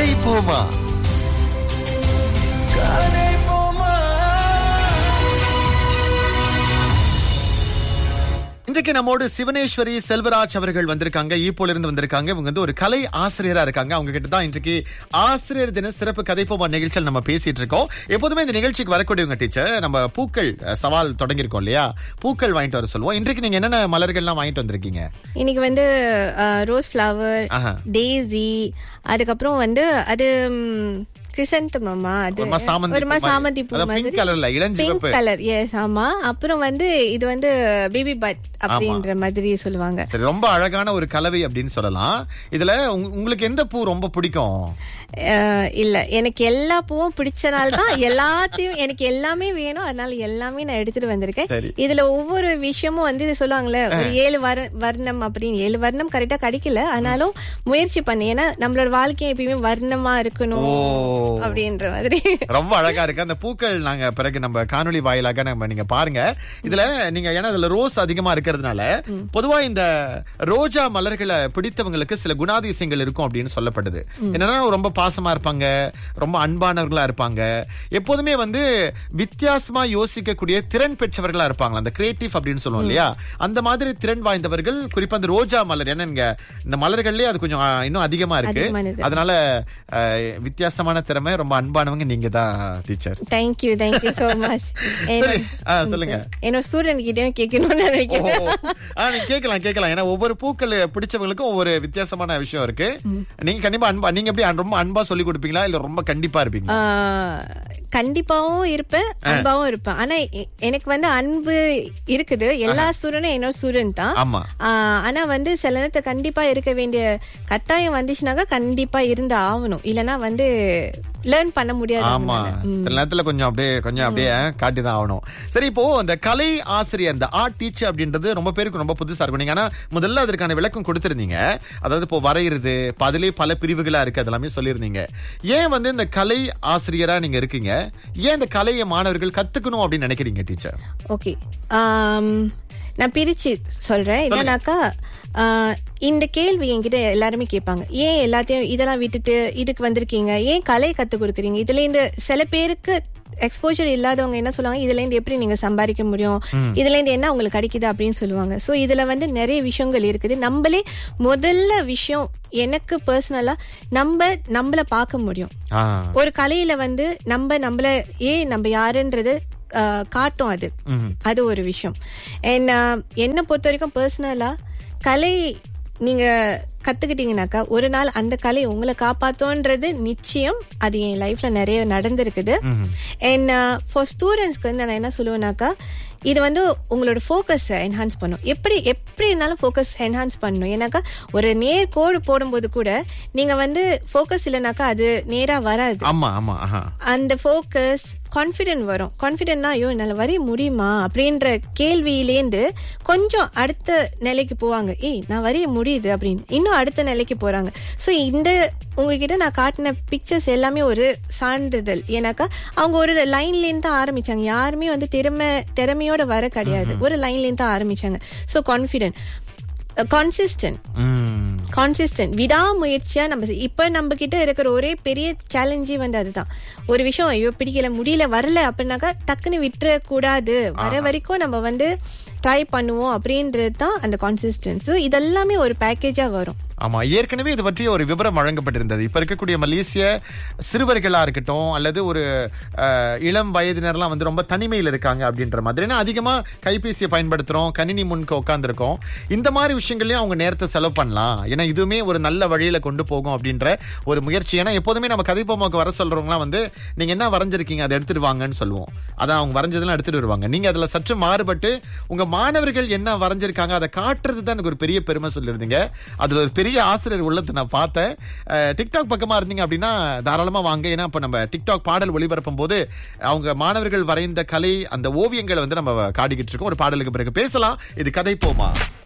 கதை போமா கதை போமா இன்றைக்கு நம்மோடு சிவனேஸ்வரி செல்வராஜ் அவர்கள் வந்திருக்காங்க ஈப்போல இருந்து வந்திருக்காங்க இவங்க வந்து ஒரு கலை ஆசிரியரா இருக்காங்க அவங்க கிட்ட தான் இன்றைக்கு ஆசிரியர் தின சிறப்பு கதைப்போமா நிகழ்ச்சியில் நம்ம பேசிட்டு இருக்கோம் எப்போதுமே இந்த நிகழ்ச்சிக்கு வரக்கூடியவங்க டீச்சர் நம்ம பூக்கள் அஹ், சவால் தொடங்கியிருக்கோம் இல்லையா பூக்கள் வாங்கிட்டு வர சொல்லுவோம் இன்றைக்கு நீங்க என்னென்ன மலர்கள்லாம் வாங்கிட்டு வந்திருக்கீங்க இன்னைக்கு வந்து ரோஸ் ஃப்ளவர் ஆஹா. டேசி அதுக்கப்புறம் வந்து அது கிரிசந்தமம்மா அது ஒரு மாதிரி சாமந்தி ஒரு பூ மாதிரி மாதிரி. சாமந்தி பூ அதான் pink மாதிரி colourல, இளஞ்சிவப்பு. பிங்க் கலர் எஸ் ஆமா அப்புறம் வந்து இது வந்து பேபி பட் அப்படின்ற மாதிரி சொல்லுவாங்க சரி ரொம்ப அழகான ஒரு கலவை அப்படின்னு சொல்லலாம் இதுல உங்க- உங்களுக்கு எந்த பூ ரொம்ப பிடிக்கும் அஹ், இல்ல எனக்கு எல்லா பூவும் பிடிச்சனால தான் எல்லாத்தையும் எனக்கு எல்லாமே வேணும் அதனால எல்லாமே நான் எடுத்துட்டு வந்திருக்கேன் சரி. இதுல ஒவ்வொரு விஷயமும் வந்து இது சொல்லுவாங்கல்ல ஒரு ஏழு வர வர்ணம் அப்படின்னு ஏழு வர்ணம் கரெக்டா கிடைக்கல ஆனாலும் முயற்சி பண்ணி ஏன்னா நம்மளோட வாழ்க்கை எப்பயுமே வர்ணமா இருக்கணும் ஓ. அப்படின்ற மாதிரி ரொம்ப அழகா இருக்கு அந்த பூக்கள் நாங்க பிறகு நம்ம காணொளி வாயிலாக நம்ம நீங்க பாருங்க இதுல நீங்க ஏன்னா இதுல ரோஸ் அதிகமா இருக்கிறதுனால பொதுவா இந்த ரோஜா மலர்களை பிடித்தவங்களுக்கு சில குணாதிசயங்கள் இருக்கும் அப்படின்னு சொல்லப்படுது என்னன்னா ரொம்ப பாசமா இருப்பாங்க ரொம்ப அன்பானவர்களா இருப்பாங்க எப்போதுமே வந்து வித்தியாசமா யோசிக்கக்கூடிய திறன் பெற்றவர்களா இருப்பாங்க அந்த கிரியேட்டிவ் அப்படின்னு சொல்லுவோம் இல்லையா அந்த மாதிரி திறன் வாய்ந்தவர்கள் குறிப்பா அந்த ரோஜா மலர் ஏன்னா இங்க இந்த மலர்கள்லயே அது கொஞ்சம் ஆ, இன்னும் அதிகமா இருக்கு அதிகமானது. அதனால அஹ், வித்தியாசமான திறமை ரொம்ப அன்பானவங்க நீங்க தான் teacher thank you thank you so much சரி ஆ, சொல்லுங்க என்னோட ஸ்டூடெண்ட் கிட்டயும் கேட்கணும்னு ஓ, நினைக்கிறேன் ஆ, நீங்க கேட்கலாம் கேட்கலாம் ஏன்னா ஒவ்வொரு பூக்கள் பிடிச்சவங்களுக்கும் ஒவ்வொரு வித்தியாசமான விஷயம் இருக்கு நீங்க கண்டிப்பா அன்பா நீங்க எப்படி அன்- ரொம்ப அன்பா சொல்லி கொடுப்பீங்களா இல்ல ரொம்ப கண்டிப்பா இருப்பீங்களா ஆஹ், கண்டிப்பாவும் இருப்பேன் அன்பாவும் இருப்பேன் ஆனா எ- எனக்கு வந்து அன்பு இருக்குது எல்லா ஸ்டூடெண்டும் என்னோட ஸ்டூடெண்ட் தான் ஆமா ஆஹ், ஆனா வந்து சில நேரத்துல கண்டிப்பா இருக்க வேண்டிய கட்டாயம் வந்துச்சுனாக்கா கண்டிப்பா இருந்து ஆகணும் இல்லனா வந்து லேர்ன் பண்ண முடியாது ஆமா அவங்களால. சில நேரத்துல கொஞ்சம் அப்படியே கொஞ்சம் அப்படியே காட்டி தான் ஆகணும் சரி இப்போ அந்த கலை ஆசிரியர் இந்த ஆர்ட் டீச்சர் அப்படின்றது ரொம்ப பேருக்கு ரொம்ப புதுசா இருக்கும் நீங்க ஆனா முதல்ல அதற்கான விளக்கம் கொடுத்திருந்தீங்க அதாவது இப்போ வரைகிறது இப்ப அதுலயே பல பிரிவுகளா இருக்கு அதெல்லாமே சொல்லியிருந்தீங்க ஏன் வந்து இந்த கலை ஆசிரியரா நீங்க இருக்கீங்க ஏன் இந்த கலையை மாணவர்கள் கத்துக்கணும் அப்படின்னு நினைக்கிறீங்க டீச்சர் ஓகே நான் பிரிச்சு சொல்றேன் என்னன்னாக்கா ஆஹ், இந்த கேள்வி என்கிட்ட எல்லாருமே கேட்பாங்க ஏன் எல்லாத்தையும் இதெல்லாம் விட்டுட்டு இதுக்கு வந்திருக்கீங்க ஏன் கலை கத்து கொடுக்குறீங்க இதுல இந்த சில பேருக்கு எக்ஸ்போஜர் இல்லாதவங்க என்ன சொல்லுவாங்க இதுல இருந்து எப்படி நீங்க சம்பாதிக்க முடியும் இதுல இருந்து என்ன உங்களுக்கு கிடைக்குது அப்படின்னு சொல்லுவாங்க சோ இதுல வந்து நிறைய விஷயங்கள் இருக்குது நம்மளே முதல்ல விஷயம் எனக்கு பர்சனலா நம்ம நம்மள பார்க்க முடியும் ஆ ஒரு கலையில வந்து நம்ம நம்மள ஏன் நம்ம யாருன்றது ஆஹ், காட்டும் அது ம்ஹும். அது ஒரு விஷயம் And, ஆஹ், என்னை பொறுத்த வரைக்கும் பர்சனலா கலை நீங்க கத்துக்கிட்டீங்கன்னாக்கா ஒரு நாள் அந்த கலை உங்களை காப்பாத்தோன்றது நிச்சயம் அது என் லைஃப்ல நிறைய நடந்திருக்குது அண்ட் ஃபார் ஸ்டூடெண்ட்ஸ்க்கு வந்து நான் என்ன சொல்லுவேன்னாக்கா இது வந்து உங்களோட ஃபோக்கஸ் என்ஹான்ஸ் பண்ணும் எப்படி எப்படி இருந்தாலும் ஃபோக்கஸ் என்ஹான்ஸ் பண்ணணும் ஏன்னாக்கா ஒரு நேர் கோடு போடும்போது கூட நீங்க வந்து ஃபோக்கஸ் இல்லைனாக்கா அது நேரா வராது ஆமா ஆமா ஆஹா அந்த ஃபோக்கஸ் கான்ஃபிடென்ட் வரும் கான்ஃபிடென்ட்னா ஐயோ என்னால வரைய முடியுமா அப்படின்ற கேள்வியிலேந்து கொஞ்சம் அடுத்த நிலைக்கு போவாங்க ஏய் நான் வரைய முடியுது அப்படின்னு இன்னும் அடுத்த நிலைக்கு போறாங்க ஸோ இந்த உங்ககிட்ட நான் காட்டின பிக்சர்ஸ் எல்லாமே ஒரு சான்றிதழ் ஏன்னாக்கா அவங்க ஒரு லைன்லேருந்து தான் ஆரம்பிச்சாங்க யாருமே வந்து திறமை திறமையோட வர கிடையாது ஒரு லைன்லேருந்து தான் ஆரம்பிச்சாங்க ஸோ கான்ஃபிடென்ட் கான்சிஸ்டன்ட் ம் கான்சிஸ்டன்ட் விடாமுயற்சியா நம்ம செய்- இப்ப நம்ம கிட்ட இருக்கிற ஒரே பெரிய சேலஞ்சே வந்து அதுதான் ஒரு விஷயம் ஐயோ பிடிக்கல முடியல வரல அப்படின்னாக்கா டக்குன்னு விட்டுற கூடாது வர வரைக்கும் நம்ம வந்து ட்ரை பண்ணுவோம் அப்படின்றது தான் அந்த கான்சிஸ்டன்ஸ் இதெல்லாமே ஒரு பேக்கேஜா வரும் ஆமா ஏற்கனவே இது பற்றிய ஒரு விவரம் வழங்கப்பட்டிருந்தது இப்ப இருக்கக்கூடிய மலேசிய சிறுவர்களா இருக்கட்டும் அல்லது ஒரு அஹ், இளம் வயதினர்லாம் வந்து ரொம்ப தனிமையில் இருக்காங்க அப்படின்ற மாதிரி ஏன்னா அதிகமா கைபேசியை பயன்படுத்துறோம் கணினி முன்க உட்காந்துருக்கோம் இந்த மாதிரி விஷயங்களையும் அவங்க நேரத்தை செலவு பண்ணலாம் ஏன்னா இதுவுமே ஒரு நல்ல வழியில கொண்டு போகும் அப்படின்ற ஒரு முயற்சி ஏன்னா எப்போதுமே நம்ம கதைப்போமாக்கு வர சொல்றவங்களாம் வந்து நீங்க என்ன வரைஞ்சிருக்கீங்க அதை எடுத்துட்டு வாங்கன்னு சொல்லுவோம் அதான் அவங்க வரைஞ்சதெல்லாம் எடுத்துட்டு வருவாங்க நீங்க அதுல சற்று மாறுபட்டு உங்க மாணவர்கள் என்ன வரைஞ்சிருக்காங்க அதை காட்டுறது தான் எனக்கு ஒரு பெரிய பெருமை சொல்லியிருந்தீங்க அதுல ஒரு பெரிய ஆசிரியர் உள்ளத்தை நான் பார்த்தேன் அஹ், டிக்டாக் பக்கமா இருந்தீங்க அப்படின்னா தாராளமா வாங்க ஏன்னா இப்ப நம்ம டிக்டாக் பாடல் ஒளிபரப்பும் போது அவங்க மாணவர்கள் வரைந்த கலை அந்த ஓவியங்களை வந்து நம்ம காட்டிக்கிட்டு இருக்கோம் ஒரு பாடலுக்கு பிறகு பேசலாம் இது கதை போமா